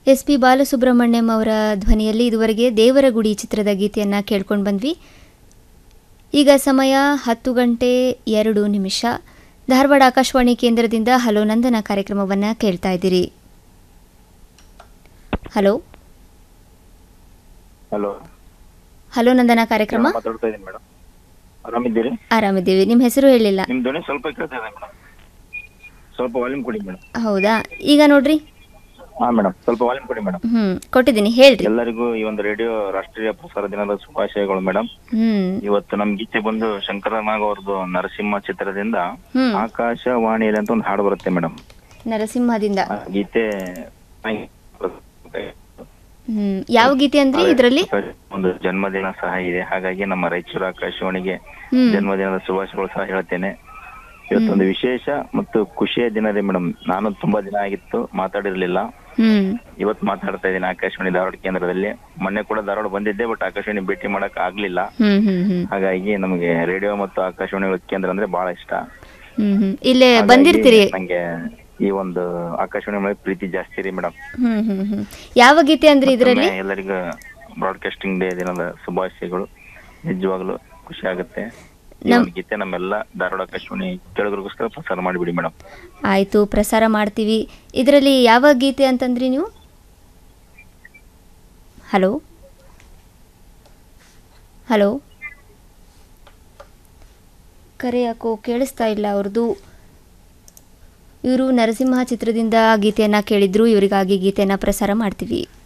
S P Balasubrahmanyam ಅವರ ಧ್ವನಿಯಲ್ಲಿ ಇದುವರೆಗೆ ದೇವರ ಗುಡಿ ಚಿತ್ರದ ಗೀತೆಯನ್ನು ಕೇಳ್ಕೊಂಡು ಬಂದ್ವಿ ಈಗ ಸಮಯ ಹತ್ತು ಗಂಟೆ ಎರಡು ನಿಮಿಷ ಧಾರವಾಡ ಆಕಾಶವಾಣಿ ಕೇಂದ್ರದಿಂದ ಹಲೋ ನಂದನ ಕಾರ್ಯಕ್ರಮವನ್ನು ಕೇಳ್ತಾ ಇದ್ದೀರಿ ಹಲೋ ಹಲೋ ಹಲೋ ನಂದನ ಕಾರ್ಯಕ್ರಮ ಮಾತಾಡ್ತಾ ಇದ್ದೀನಿ ಮೇಡಮ್ ಆರಾಮಿದ್ದೀರಿ ಆರಾಮಿದ್ದೀವಿ ನಿಮ್ಮ ಹೆಸರು ಹೇಳಿಲ್ಲ ನಿಮ್ ಧ್ವನಿ ಸ್ವಲ್ಪ ಕೇಳ್ತಾ ಇದೆ ಮೇಡಮ್ ಸ್ವಲ್ಪ ವಾಲ್ಯೂಮ್ ಕೊಡಿ ಮೇಡಮ್ ಹೌದಾ ಈಗ ನೋಡ್ರಿ ಹಾ ಮೇಡಮ್ ಸ್ವಲ್ಪ ವಾಲ್ಯೂಮ್ ಕೊಡಿ ಮೇಡಮ್ ಹ್ಞೂ ಕೊಟ್ಟಿದ್ದೀನಿ ಹೇಳ್ರಿ ಎಲ್ಲರಿಗೂ ಈ ಒಂದು ರೇಡಿಯೋ ರಾಷ್ಟ್ರೀಯ ಪ್ರಸಾರ ದಿನದ ಶುಭಾಶಯಗಳು ಮೇಡಮ್ ಹ್ಞೂ ಇವತ್ತು ನಮ್ ಗೀತೆ ಬಂದು ಶಂಕರನಾಗ್ ಅವ್ರದ್ದು ನರಸಿಂಹ ಚಿತ್ರದಿಂದ ಹ್ಞೂ ಆಕಾಶವಾಣಿಯಲ್ಲಿ ಅಂತ ಒಂದು ಹಾಡು ಬರುತ್ತೆ ಮೇಡಮ್ ನರಸಿಂಹದಿಂದ ಆ ಗೀತೆ ಹ್ಞೂ ಯಾವ ಗೀತೆ ಅಂದ್ರಿ ಇದರಲ್ಲಿ ಒಂದು ಜನ್ಮದಿನ ಸಹ ಇದೆ ಹಾಗಾಗಿ ನಮ್ಮ ರಾಯಚೂರು ಆಕಾಶವಾಣಿಗೆ ಹ್ಞೂ ಜನ್ಮದಿನದ ಶುಭಾಶಯಗಳು ಸಹ ಹೇಳ್ತೇನೆ ಇವತ್ತೊಂದು ವಿಶೇಷ ಮತ್ತು ಖುಷಿಯ ದಿನ ಇದೆ ಮೇಡಮ್ ನಾನು ತುಂಬಾ ದಿನ ಆಗಿತ್ತು ಮಾತಾಡಿರ್ಲಿಲ್ಲ ಹ್ಞೂ ಇವತ್ತು ಮಾತಾಡ್ತಾ ಇದ್ದೀನಿ ಆಕಾಶವಾಣಿ ಧಾರವಾಡ ಕೇಂದ್ರದಲ್ಲಿ ಮೊನ್ನೆ ಕೂಡ ಧಾರವಾಡ ಬಂದಿದ್ದೆ ಬಟ್ ಆಕಾಶವಾಣಿ ಭೇಟಿ ಮಾಡಕ್ ಆಗ್ಲಿಲ್ಲ ಹ್ಞೂ ಹ್ಞೂ ಹ್ಞೂ ಹಾಗಾಗಿ ನಮಗೆ ರೇಡಿಯೋ ಮತ್ತು ಆಕಾಶವಾಣಿ ಕೇಂದ್ರ ಅಂದ್ರೆ ಬಹಳ ಇಷ್ಟ ಹ್ಞೂ ಹ್ಞೂ ಇಲ್ಲೇ ಹಾಗಾಗಿ ಬಂದಿರ್ತೀರಿ ನಂಗೆ ಈ ಒಂದು ಆಕಾಶವಾಣಿ ಮೇಲೆ ಪ್ರೀತಿ ಜಾಸ್ತಿ ರೀ ಮೇಡಮ್ ಹ್ಞೂ ಹ್ಞೂ ಹ್ಞೂ ಯಾವ ಗೀತೆ ಅಂದ್ರಿ ಇದರಲ್ಲಿ ಎಲ್ಲರಿಗೂ ಬ್ರಾಡ್ಕಾಸ್ಟಿಂಗ್ ಡೇ ದಿನದ ಶುಭಾಶಯಗಳು ನಿಜವಾಗ್ಲೂ ಖುಷಿ ಆಗುತ್ತೆ ಈ ಒಂದು ಗೀತೆ ನಮ್ಮೆಲ್ಲ ಧಾರವಾಡ ಆಕಾಶವಾಣಿ ಕೇಳೋರಿಗೋಸ್ಕರ ಪ್ರಸಾರ ಮಾಡಿಬಿಡಿ ಮೇಡಮ್ ಆಯಿತು ಪ್ರಸಾರ ಮಾಡ್ತೀವಿ ಇದರಲ್ಲಿ ಯಾವ ಗೀತೆ ಅಂತಂದ್ರಿ ನೀವು ಹಲೋ ಹಲೋ ಕರೆ ಯಾಕೋ ಕೇಳಿಸ್ತಾ ಇಲ್ಲ ಅವ್ರದ್ದು ಇವರು ನರಸಿಂಹ ಚಿತ್ರದಿಂದ ಗೀತೆಯನ್ನು ಕೇಳಿದ್ರು ಇವರಿಗಾಗಿ ಗೀತೆಯನ್ನು ಪ್ರಸಾರ ಮಾಡ್ತೀವಿ